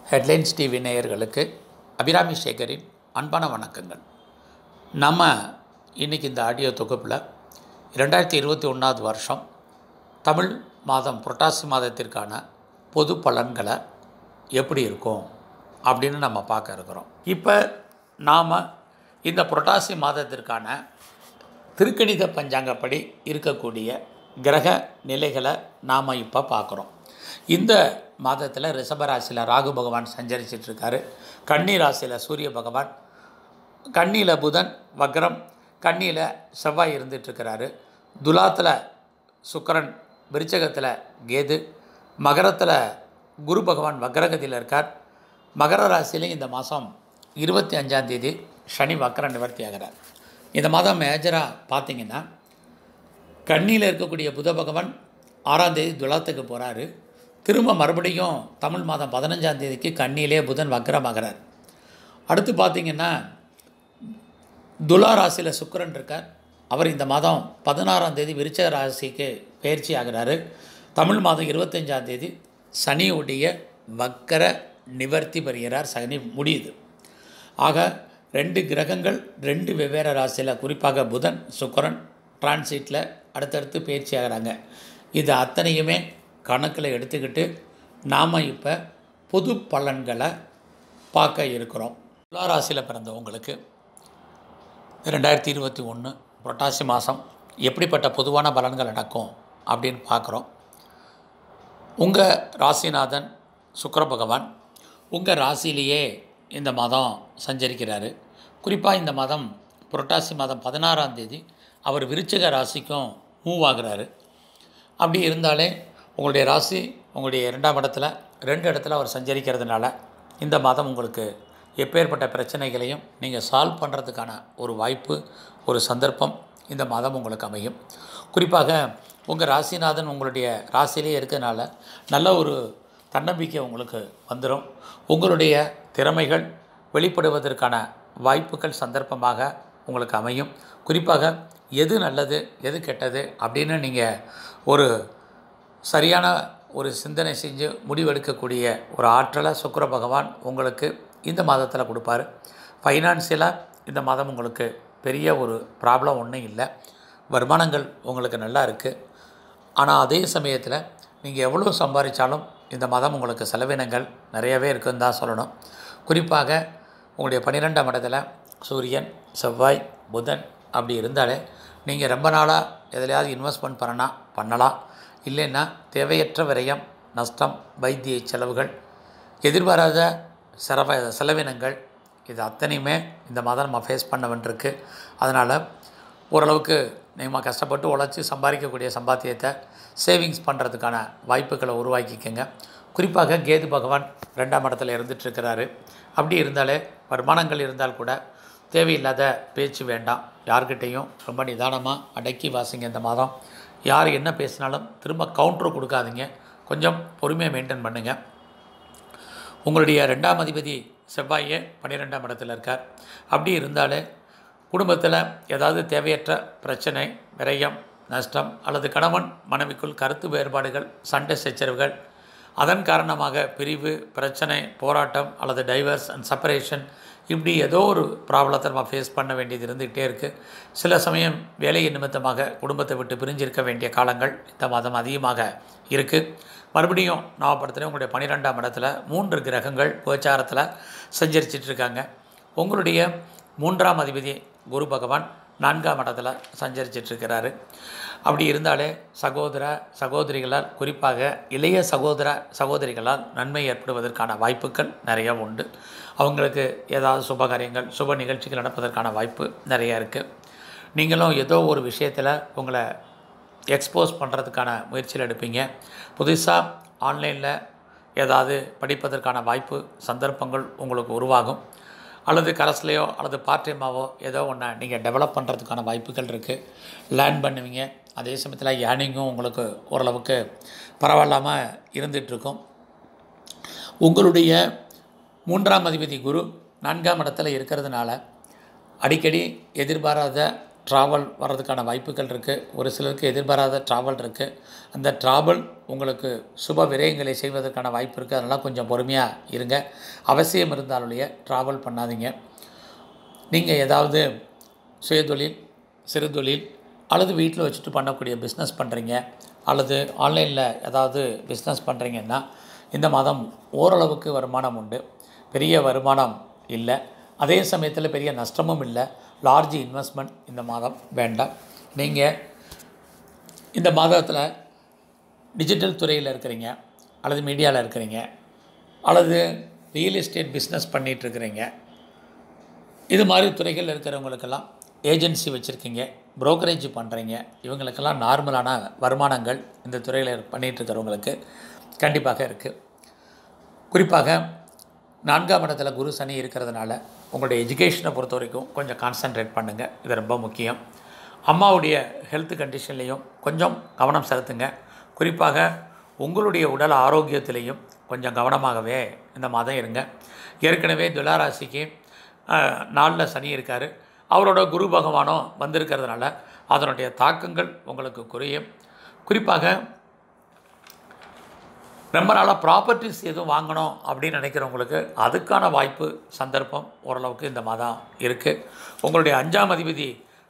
headlines TV நேயர்களுக்கு அபிராமி சேகரின் அன்பான வணக்கங்கள் நம்ம இன்றைக்கி இந்த ஆடியோ தொகுப்பில் ரெண்டாயிரத்தி இருபத்தி ஒன்றாவது வருஷம் தமிழ் மாதம் புரட்டாசி மாதத்திற்கான பொது பலன்களை எப்படி இருக்கும் அப்படின்னு நம்ம பார்க்க இருக்கிறோம் இப்போ நாம் இந்த புரட்டாசி மாதத்திற்கான திருக்கணித பஞ்சாங்கப்படி இருக்கக்கூடிய கிரக நிலைகளை நாம் இப்போ பார்க்குறோம் இந்த மாதத்தில் ரிஷபராசியில் ராகு பகவான் சஞ்சரிச்சிட்ருக்காரு கன்னி ராசியில் சூரிய பகவான் கன்னியில் புதன் வக்ரம் கன்னியில் செவ்வாய் இருந்துகிட்ருக்கிறாரு துலாத்தில் சுக்கரன் விருச்சகத்தில் கேது மகரத்தில் குரு பகவான் வக்ரகதியில் இருக்கார் மகர ராசியிலையும் இந்த மாதம் இருபத்தி அஞ்சாந்தேதி சனி வக்கர நிவர்த்தி ஆகிறார் இந்த மாதம் மேஜராக பார்த்தீங்கன்னா கண்ணியில் இருக்கக்கூடிய புத பகவான் ஆறாம் தேதி துலாத்துக்கு போகிறாரு திரும்ப மறுபடியும் தமிழ் மாதம் பதினஞ்சாம் தேதிக்கு கண்ணியிலே புதன் வக்ரமாகிறார் அடுத்து பார்த்திங்கன்னா துலா ராசியில் சுக்கரன் இருக்கார் அவர் இந்த மாதம் பதினாறாம் தேதி விருச்சக ராசிக்கு பயிற்சி ஆகிறாரு தமிழ் மாதம் இருபத்தஞ்சாம் தேதி சனியுடைய வக்கர நிவர்த்தி பெறுகிறார் சனி முடியுது ஆக ரெண்டு கிரகங்கள் ரெண்டு வெவ்வேறு ராசியில் குறிப்பாக புதன் சுக்கரன் டிரான்சிட்டில் அடுத்தடுத்து பயிற்சி ஆகிறாங்க இது அத்தனையுமே கணக்கில் எடுத்துக்கிட்டு நாம் இப்போ பொது பலன்களை பார்க்க இருக்கிறோம் துலா ராசியில் பிறந்தவங்களுக்கு ரெண்டாயிரத்தி இருபத்தி ஒன்று புரட்டாசி மாதம் எப்படிப்பட்ட பொதுவான பலன்கள் நடக்கும் அப்படின்னு பார்க்குறோம் உங்கள் ராசிநாதன் சுக்கர பகவான் உங்கள் ராசியிலேயே இந்த மாதம் சஞ்சரிக்கிறாரு குறிப்பாக இந்த மாதம் புரட்டாசி மாதம் பதினாறாம் தேதி அவர் விருச்சிக ராசிக்கும் மூவ் ஆகுறாரு அப்படி இருந்தாலே உங்களுடைய ராசி உங்களுடைய இரண்டாம் இடத்துல ரெண்டு இடத்துல அவர் சஞ்சரிக்கிறதுனால இந்த மாதம் உங்களுக்கு எப்பேற்பட்ட பிரச்சனைகளையும் நீங்கள் சால்வ் பண்ணுறதுக்கான ஒரு வாய்ப்பு ஒரு சந்தர்ப்பம் இந்த மாதம் உங்களுக்கு அமையும் குறிப்பாக உங்கள் ராசிநாதன் உங்களுடைய ராசியிலே இருக்கிறதுனால நல்ல ஒரு தன்னம்பிக்கை உங்களுக்கு வந்துடும் உங்களுடைய திறமைகள் வெளிப்படுவதற்கான வாய்ப்புகள் சந்தர்ப்பமாக உங்களுக்கு அமையும் குறிப்பாக எது நல்லது எது கெட்டது அப்படின்னு நீங்கள் ஒரு சரியான ஒரு சிந்தனை செஞ்சு முடிவெடுக்கக்கூடிய ஒரு ஆற்றலை சுக்கர பகவான் உங்களுக்கு இந்த மாதத்தில் கொடுப்பாரு ஃபைனான்சியலாக இந்த மாதம் உங்களுக்கு பெரிய ஒரு ப்ராப்ளம் ஒன்றும் இல்லை வருமானங்கள் உங்களுக்கு நல்லா இருக்குது ஆனால் அதே சமயத்தில் நீங்கள் எவ்வளோ சம்பாதிச்சாலும் இந்த மாதம் உங்களுக்கு செலவினங்கள் நிறையவே இருக்குன்னு தான் சொல்லணும் குறிப்பாக உங்களுடைய பன்னிரெண்டாம் இடத்துல சூரியன் செவ்வாய் புதன் அப்படி இருந்தாலே நீங்கள் ரொம்ப நாளாக எதுலையாவது இன்வெஸ்ட்மெண்ட் பண்ணனா பண்ணலாம் இல்லைன்னா தேவையற்ற விரயம் நஷ்டம் வைத்திய செலவுகள் எதிர்பாராத செலவ செலவினங்கள் இது அத்தனையுமே இந்த மாதம் நம்ம ஃபேஸ் பண்ண வேண்டியிருக்கு அதனால் ஓரளவுக்கு நீங்கள் கஷ்டப்பட்டு உழைச்சி சம்பாதிக்கக்கூடிய சம்பாத்தியத்தை சேவிங்ஸ் பண்ணுறதுக்கான வாய்ப்புகளை உருவாக்கிக்கங்க குறிப்பாக கேது பகவான் ரெண்டாம் இடத்துல இருந்துகிட்ருக்கிறாரு அப்படி இருந்தாலே வருமானங்கள் இருந்தால் கூட தேவையில்லாத பேச்சு வேண்டாம் யார்கிட்டையும் ரொம்ப நிதானமாக அடக்கி வாசிங்க இந்த மாதம் யார் என்ன பேசினாலும் திரும்ப கவுண்டர் கொடுக்காதீங்க கொஞ்சம் பொறுமையாக மெயின்டைன் பண்ணுங்கள் உங்களுடைய ரெண்டாம் அதிபதி செவ்வாயே பன்னிரெண்டாம் இடத்துல இருக்கார் அப்படி இருந்தாலே குடும்பத்தில் ஏதாவது தேவையற்ற பிரச்சனை விரயம் நஷ்டம் அல்லது கணவன் மனைவிக்குள் கருத்து வேறுபாடுகள் சண்டை சச்சரவுகள் அதன் காரணமாக பிரிவு பிரச்சனை போராட்டம் அல்லது டைவர்ஸ் அண்ட் செப்பரேஷன் இப்படி ஏதோ ஒரு ப்ராப்ளத்தை நம்ம ஃபேஸ் பண்ண வேண்டியது இருந்துகிட்டே இருக்குது சில சமயம் வேலையின் நிமித்தமாக குடும்பத்தை விட்டு பிரிஞ்சிருக்க வேண்டிய காலங்கள் இந்த மாதம் அதிகமாக இருக்குது மறுபடியும் நவப்படத்தில் உங்களுடைய பன்னிரெண்டாம் இடத்துல மூன்று கிரகங்கள் கோச்சாரத்தில் சஞ்சரிச்சிட்ருக்காங்க உங்களுடைய மூன்றாம் அதிபதி குரு பகவான் நான்காம் இடத்துல சஞ்சரிச்சிட்ருக்கிறாரு அப்படி இருந்தாலே சகோதர சகோதரிகளால் குறிப்பாக இளைய சகோதர சகோதரிகளால் நன்மை ஏற்படுவதற்கான வாய்ப்புகள் நிறைய உண்டு அவங்களுக்கு ஏதாவது சுபகாரியங்கள் சுப நிகழ்ச்சிகள் நடப்பதற்கான வாய்ப்பு நிறையா இருக்குது நீங்களும் ஏதோ ஒரு விஷயத்தில் உங்களை எக்ஸ்போஸ் பண்ணுறதுக்கான முயற்சியில் எடுப்பீங்க புதுசாக ஆன்லைனில் ஏதாவது படிப்பதற்கான வாய்ப்பு சந்தர்ப்பங்கள் உங்களுக்கு உருவாகும் அல்லது கரஸ்லையோ அல்லது பார்ட் டைமாவோ ஏதோ ஒன்று நீங்கள் டெவலப் பண்ணுறதுக்கான வாய்ப்புகள் இருக்குது லேர்ன் பண்ணுவீங்க அதே சமயத்தில் ஏர்னிங்கும் உங்களுக்கு ஓரளவுக்கு பரவாயில்லாமல் இருந்துகிட்ருக்கும் உங்களுடைய மூன்றாம் அதிபதி குரு நான்காம் இடத்துல இருக்கிறதுனால அடிக்கடி எதிர்பாராத ட்ராவல் வர்றதுக்கான வாய்ப்புகள் இருக்குது ஒரு சிலருக்கு எதிர்பாராத ட்ராவல் இருக்குது அந்த ட்ராவல் உங்களுக்கு சுப விரயங்களை செய்வதற்கான வாய்ப்பு இருக்குது அதனால் கொஞ்சம் பொறுமையாக இருங்க அவசியம் இருந்தாலுடைய ட்ராவல் பண்ணாதீங்க நீங்கள் ஏதாவது சுயதொழில் சிறுதொழில் அல்லது வீட்டில் வச்சுட்டு பண்ணக்கூடிய பிஸ்னஸ் பண்ணுறீங்க அல்லது ஆன்லைனில் ஏதாவது பிஸ்னஸ் பண்ணுறீங்கன்னா இந்த மாதம் ஓரளவுக்கு வருமானம் உண்டு பெரிய வருமானம் இல்லை அதே சமயத்தில் பெரிய நஷ்டமும் இல்லை லார்ஜ் இன்வெஸ்ட்மெண்ட் இந்த மாதம் வேண்டாம் நீங்கள் இந்த மாதத்தில் டிஜிட்டல் துறையில் இருக்கிறீங்க அல்லது மீடியாவில் இருக்கிறீங்க அல்லது ரியல் எஸ்டேட் பிஸ்னஸ் பண்ணிகிட்ருக்கிறீங்க இது மாதிரி துறைகள் இருக்கிறவங்களுக்கெல்லாம் ஏஜென்சி வச்சுருக்கீங்க brokerage பண்ணுறீங்க இவங்களுக்கெல்லாம் நார்மலான வருமானங்கள் இந்த துறையில் பண்ணிகிட்ருக்கிறவங்களுக்கு கண்டிப்பாக இருக்குது குறிப்பாக நான்காம் இடத்துல குரு சனி இருக்கிறதுனால உங்களுடைய எஜுகேஷனை பொறுத்த வரைக்கும் கொஞ்சம் கான்சன்ட்ரேட் பண்ணுங்கள் இது ரொம்ப முக்கியம் அம்மாவுடைய ஹெல்த் கண்டிஷன்லேயும் கொஞ்சம் கவனம் செலுத்துங்க குறிப்பாக உங்களுடைய உடல் ஆரோக்கியத்திலையும் கொஞ்சம் கவனமாகவே இந்த மாதம் இருங்க ஏற்கனவே துளாராசிக்கு நாளில் சனி இருக்கார் அவரோட குரு பகவானும் வந்திருக்கிறதுனால அதனுடைய தாக்கங்கள் உங்களுக்கு குறையும் குறிப்பாக ரொம்ப நாளாக ப்ராப்பர்ட்டிஸ் எதுவும் வாங்கணும் அப்படின்னு நினைக்கிறவங்களுக்கு அதுக்கான வாய்ப்பு சந்தர்ப்பம் ஓரளவுக்கு இந்த மாதம் இருக்குது உங்களுடைய அஞ்சாம் அதிபதி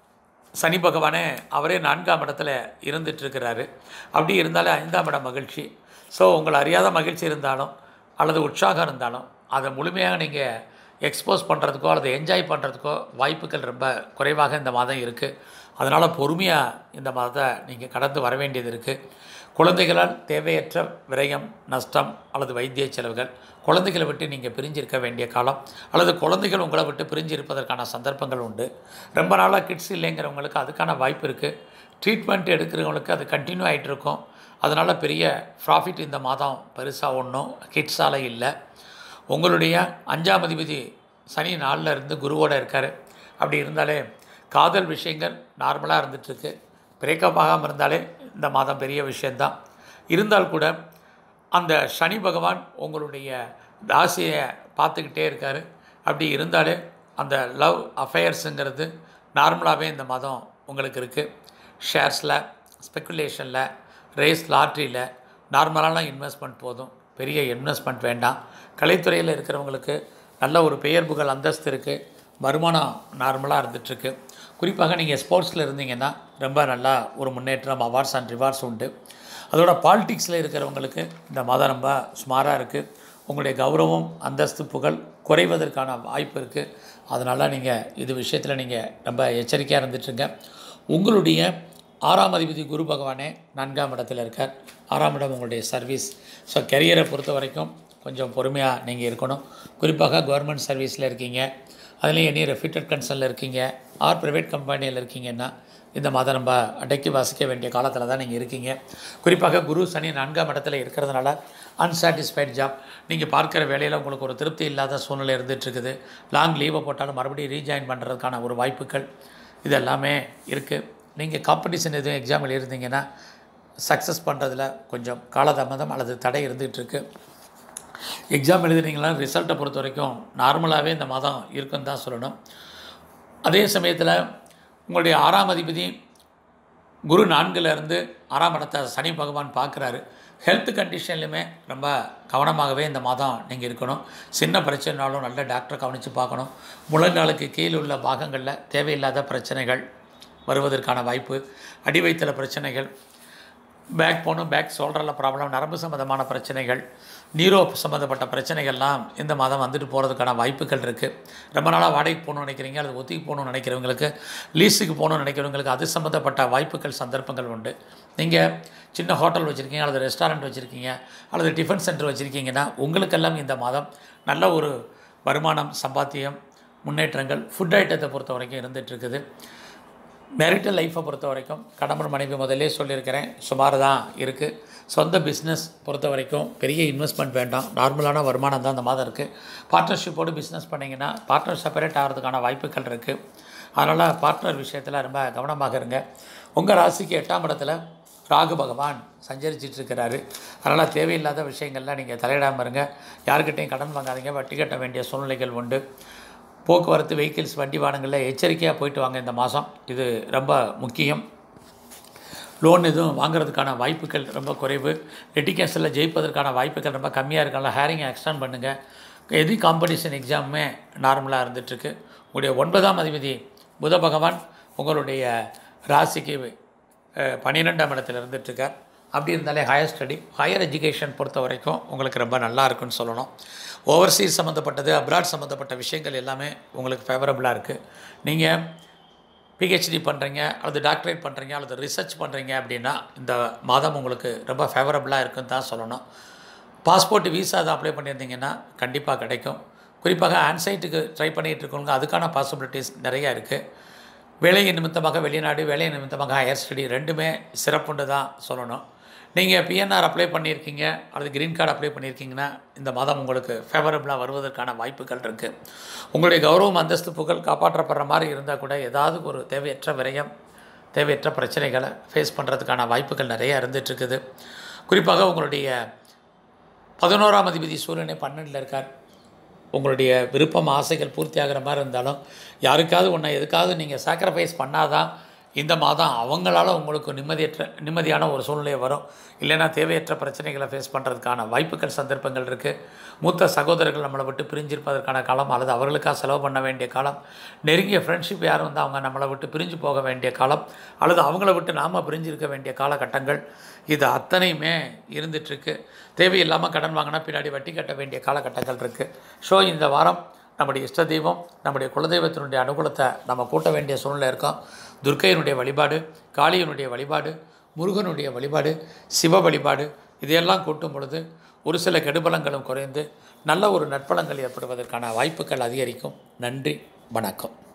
சனி பகவானே அவரே நான்காம் இடத்துல இருந்துகிட்ருக்கிறாரு அப்படி இருந்தாலே ஐந்தாம் இடம் மகிழ்ச்சி ஸோ உங்களை அறியாத மகிழ்ச்சி இருந்தாலும் அல்லது உற்சாகம் இருந்தாலும் அதை முழுமையாக நீங்கள் எக்ஸ்போஸ் பண்ணுறதுக்கோ அல்லது என்ஜாய் பண்ணுறதுக்கோ வாய்ப்புகள் ரொம்ப குறைவாக இந்த மாதம் இருக்குது அதனால் பொறுமையாக இந்த மாதத்தை நீங்கள் கடந்து வர வேண்டியது இருக்குது குழந்தைகளால் தேவையற்ற விரயம் நஷ்டம் அல்லது வைத்திய செலவுகள் குழந்தைகளை விட்டு நீங்கள் பிரிஞ்சிருக்க வேண்டிய காலம் அல்லது குழந்தைகள் உங்களை விட்டு பிரிஞ்சு இருப்பதற்கான சந்தர்ப்பங்கள் உண்டு ரொம்ப நாளாக கிட்ஸ் இல்லைங்கிறவங்களுக்கு அதுக்கான வாய்ப்பு இருக்குது ட்ரீட்மெண்ட் எடுக்கிறவங்களுக்கு அது கண்டினியூ ஆகிட்டு இருக்கும் அதனால் பெரிய ப்ராஃபிட் இந்த மாதம் பெருசாக ஒன்றும் கிட்ஸால் இல்லை உங்களுடைய அஞ்சாம் அதிபதி சனி நாளில் இருந்து குருவோடு இருக்கார் அப்படி இருந்தாலே காதல் விஷயங்கள் நார்மலாக இருந்துகிட்ருக்கு பிரேக்கப் ஆகாமல் இருந்தாலே இந்த மாதம் பெரிய விஷயந்தான் இருந்தால் கூட அந்த சனி பகவான் உங்களுடைய ராசியை பார்த்துக்கிட்டே இருக்கார் அப்படி இருந்தாலே அந்த லவ் அஃபேர்ஸுங்கிறது நார்மலாகவே இந்த மாதம் உங்களுக்கு இருக்குது ஷேர்ஸில் ஸ்பெக்குலேஷனில் ரேஸ் லாட்ரியில் நார்மலான இன்வெஸ்ட்மெண்ட் போதும் பெரிய இன்வெஸ்ட்மெண்ட் வேண்டாம் கலைத்துறையில் இருக்கிறவங்களுக்கு நல்ல ஒரு பெயர் புகழ் அந்தஸ்து இருக்குது வருமானம் நார்மலாக இருந்துகிட்ருக்கு குறிப்பாக நீங்கள் ஸ்போர்ட்ஸில் இருந்தீங்கன்னா ரொம்ப நல்லா ஒரு முன்னேற்றம் அவார்ட்ஸ் அண்ட் ரிவார்ட்ஸ் உண்டு அதோட பாலிடிக்ஸில் இருக்கிறவங்களுக்கு இந்த மாதம் ரொம்ப சுமாராக இருக்குது உங்களுடைய கௌரவம் அந்தஸ்து புகழ் குறைவதற்கான வாய்ப்பு இருக்குது அதனால் நீங்கள் இது விஷயத்தில் நீங்கள் ரொம்ப எச்சரிக்கையாக இருந்துட்டுருங்க உங்களுடைய ஆறாம் அதிபதி குரு பகவானே நான்காம் இடத்துல இருக்கார் ஆறாம் இடம் உங்களுடைய சர்வீஸ் ஸோ கெரியரை பொறுத்த வரைக்கும் கொஞ்சம் பொறுமையாக நீங்கள் இருக்கணும் குறிப்பாக கவர்மெண்ட் சர்வீஸில் இருக்கீங்க அதுலேயும் எனி ரெஃபிட்டட் கன்சர்னில் இருக்கீங்க ஆர் ப்ரைவேட் கம்பெனியில் இருக்கீங்கன்னா இந்த மாதம் நம்ம அடக்கி வாசிக்க வேண்டிய காலத்தில் தான் நீங்கள் இருக்கீங்க குறிப்பாக குரு சனி நான்காம் இடத்துல இருக்கிறதுனால அன்சாட்டிஸ்ஃபைட் ஜாப் நீங்கள் பார்க்குற வேலையில் உங்களுக்கு ஒரு திருப்தி இல்லாத சூழ்நிலை இருந்துகிட்ருக்குது லாங் லீவை போட்டாலும் மறுபடியும் ரீஜாயின் பண்ணுறதுக்கான ஒரு வாய்ப்புகள் இது எல்லாமே இருக்குது நீங்கள் காம்படிஷன் எதுவும் எக்ஸாம் எழுதியிருந்தீங்கன்னா சக்ஸஸ் பண்ணுறதுல கொஞ்சம் காலதாமதம் அல்லது தடை இருந்துகிட்ருக்கு எக்ஸாம் எழுதுனீங்களா ரிசல்ட்டை பொறுத்த வரைக்கும் நார்மலாகவே இந்த மாதம் இருக்குன்னு தான் சொல்லணும் அதே சமயத்தில் உங்களுடைய ஆறாம் அதிபதி குரு நான்குல இருந்து ஆறாம் இடத்தை சனி பகவான் பார்க்குறாரு ஹெல்த் கண்டிஷன்லையுமே ரொம்ப கவனமாகவே இந்த மாதம் நீங்கள் இருக்கணும் சின்ன பிரச்சனைனாலும் நல்ல டாக்டரை கவனித்து பார்க்கணும் முழங்காலுக்கு கீழ் உள்ள பாகங்களில் தேவையில்லாத பிரச்சனைகள் வருவதற்கான வாய்ப்பு அடி வயிற்றில் பிரச்சனைகள் பேக் போனும் பேக் ஷோல்டரில் ப்ராப்ளம் நரம்பு சம்மந்தமான பிரச்சனைகள் நீரோ சம்மந்தப்பட்ட பிரச்சனைகள்லாம் இந்த மாதம் வந்துட்டு போகிறதுக்கான வாய்ப்புகள் இருக்குது ரொம்ப நாளாக வாடகைக்கு போகணும்னு நினைக்கிறீங்க அல்லது ஒத்திக்கு போகணும்னு நினைக்கிறவங்களுக்கு லீஸுக்கு போகணும்னு நினைக்கிறவங்களுக்கு அது சம்மந்தப்பட்ட வாய்ப்புகள் சந்தர்ப்பங்கள் உண்டு நீங்கள் சின்ன ஹோட்டல் வச்சுருக்கீங்க அல்லது ரெஸ்டாரண்ட் வச்சுருக்கீங்க அல்லது டிஃபன் சென்டர் வச்சுருக்கீங்கன்னா உங்களுக்கெல்லாம் இந்த மாதம் நல்ல ஒரு வருமானம் சம்பாத்தியம் முன்னேற்றங்கள் ஃபுட் ஐட்டத்தை பொறுத்த வரைக்கும் இருந்துகிட்ருக்குது மேரிட்டல் லைஃப்பை பொறுத்த வரைக்கும் கணவன் மனைவி முதல்லே சொல்லியிருக்கிறேன் சுமார் தான் இருக்குது சொந்த பிஸ்னஸ் பொறுத்த வரைக்கும் பெரிய இன்வெஸ்ட்மெண்ட் வேண்டாம் நார்மலான வருமானம் தான் அந்த மாதம் இருக்குது பார்ட்னர்ஷிப்போடு பிஸ்னஸ் பண்ணிங்கன்னா பார்ட்னர் செப்பரேட் ஆகிறதுக்கான வாய்ப்புகள் இருக்குது அதனால் பார்ட்னர் விஷயத்தில் ரொம்ப கவனமாக இருங்க உங்கள் ராசிக்கு எட்டாம் இடத்துல ராகு பகவான் சஞ்சரிச்சிட்டு இருக்கிறாரு அதனால் தேவையில்லாத விஷயங்கள்லாம் நீங்கள் தலையிடாமல் இருங்க யாருக்கிட்டையும் கடன் வாங்காதீங்க வட்டி கட்ட வேண்டிய சூழ்நிலைகள் உண்டு போக்குவரத்து வெஹிக்கிள்ஸ் வண்டி வாகனங்களில் எச்சரிக்கையாக போயிட்டு வாங்க இந்த மாதம் இது ரொம்ப முக்கியம் லோன் எதுவும் வாங்குறதுக்கான வாய்ப்புகள் ரொம்ப குறைவு லிட்டிகேஷனில் ஜெயிப்பதற்கான வாய்ப்புகள் ரொம்ப கம்மியாக இருக்கனால ஹேரிங்கை எக்ஸ்டெண்ட் பண்ணுங்கள் எது காம்படிஷன் எக்ஸாமுமே நார்மலாக இருந்துகிட்ருக்கு உங்களுடைய ஒன்பதாம் அதிபதி புத பகவான் உங்களுடைய ராசிக்கு அஹ், பன்னிரெண்டாம் இடத்துல இருந்துகிட்ருக்கார் அப்படி இருந்தாலே ஹையர் ஸ்டடி ஹையர் எஜுகேஷன் பொறுத்த வரைக்கும் உங்களுக்கு ரொம்ப நல்லா இருக்குன்னு சொல்லணும் ஓவர்சீஸ் சம்மந்தப்பட்டது அப்ராட் சம்மந்தப்பட்ட விஷயங்கள் எல்லாமே உங்களுக்கு ஃபேவரபுளாக இருக்குது நீங்கள் பிஹெச்டி பண்ணுறீங்க அல்லது டாக்டரேட் பண்ணுறீங்க அல்லது ரிசர்ச் பண்ணுறீங்க அப்படின்னா இந்த மாதம் உங்களுக்கு ரொம்ப ஃபேவரபுளாக இருக்குன்னு தான் சொல்லணும் பாஸ்போர்ட் விசா அதை அப்ளை பண்ணியிருந்தீங்கன்னா கண்டிப்பாக கிடைக்கும் குறிப்பாக ஆன்சைட்டுக்கு ட்ரை பண்ணிகிட்டு இருக்கவங்க அதுக்கான பாசிபிலிட்டிஸ் நிறையா இருக்குது வேலை நிமித்தமாக வெளிநாடு வேலை நிமித்தமாக ஹையர் ஸ்டடி ரெண்டுமே சிறப்புண்டு தான் சொல்லணும் நீங்கள் பிஎன்ஆர் அப்ளை பண்ணியிருக்கீங்க அல்லது க்ரீன் கார்டு அப்ளை பண்ணியிருக்கீங்கன்னா இந்த மாதம் உங்களுக்கு ஃபேவரபுளாக வருவதற்கான வாய்ப்புகள் இருக்குது உங்களுடைய கௌரவம் அந்தஸ்து புகழ் காப்பாற்றப்படுற மாதிரி இருந்தால் கூட ஏதாவது ஒரு தேவையற்ற விரயம் தேவையற்ற பிரச்சனைகளை ஃபேஸ் பண்ணுறதுக்கான வாய்ப்புகள் நிறைய இருந்துகிட்ருக்குது குறிப்பாக உங்களுடைய பதினோராம் அதிபதி சூரியனை பன்னெண்டில் இருக்கார் உங்களுடைய விருப்பம் ஆசைகள் பூர்த்தி ஆகிற மாதிரி இருந்தாலும் யாருக்காவது ஒன்றை எதுக்காவது நீங்கள் சாக்ரிஃபைஸ் பண்ணாதான் இந்த மாதம் அவங்களால உங்களுக்கு நிம்மதியற்ற நிம்மதியான ஒரு சூழ்நிலை வரும் இல்லைன்னா தேவையற்ற பிரச்சனைகளை ஃபேஸ் பண்ணுறதுக்கான வாய்ப்புகள் சந்தர்ப்பங்கள் இருக்குது மூத்த சகோதரர்கள் நம்மளை விட்டு பிரிஞ்சிருப்பதற்கான காலம் அல்லது அவர்களுக்காக செலவு பண்ண வேண்டிய காலம் நெருங்கிய ஃப்ரெண்ட்ஷிப் யாரும் வந்து அவங்க நம்மளை விட்டு பிரிஞ்சு போக வேண்டிய காலம் அல்லது அவங்கள விட்டு நாம் பிரிஞ்சிருக்க வேண்டிய காலகட்டங்கள் இது அத்தனையுமே இருந்துகிட்ருக்கு தேவையில்லாமல் கடன் வாங்கினா பின்னாடி வட்டி கட்ட வேண்டிய காலகட்டங்கள் இருக்குது ஸோ இந்த வாரம் நம்முடைய இஷ்ட தெய்வம் நம்முடைய குலதெய்வத்தினுடைய அனுகூலத்தை நம்ம கூட்ட வேண்டிய சூழ்நிலை இருக்கோம் துர்க்கையினுடைய வழிபாடு காளியனுடைய வழிபாடு முருகனுடைய வழிபாடு சிவ வழிபாடு இதையெல்லாம் கூட்டும் பொழுது ஒரு சில கெடுபலங்களும் குறைந்து நல்ல ஒரு நற்பலங்கள் ஏற்படுவதற்கான வாய்ப்புகள் அதிகரிக்கும் நன்றி வணக்கம்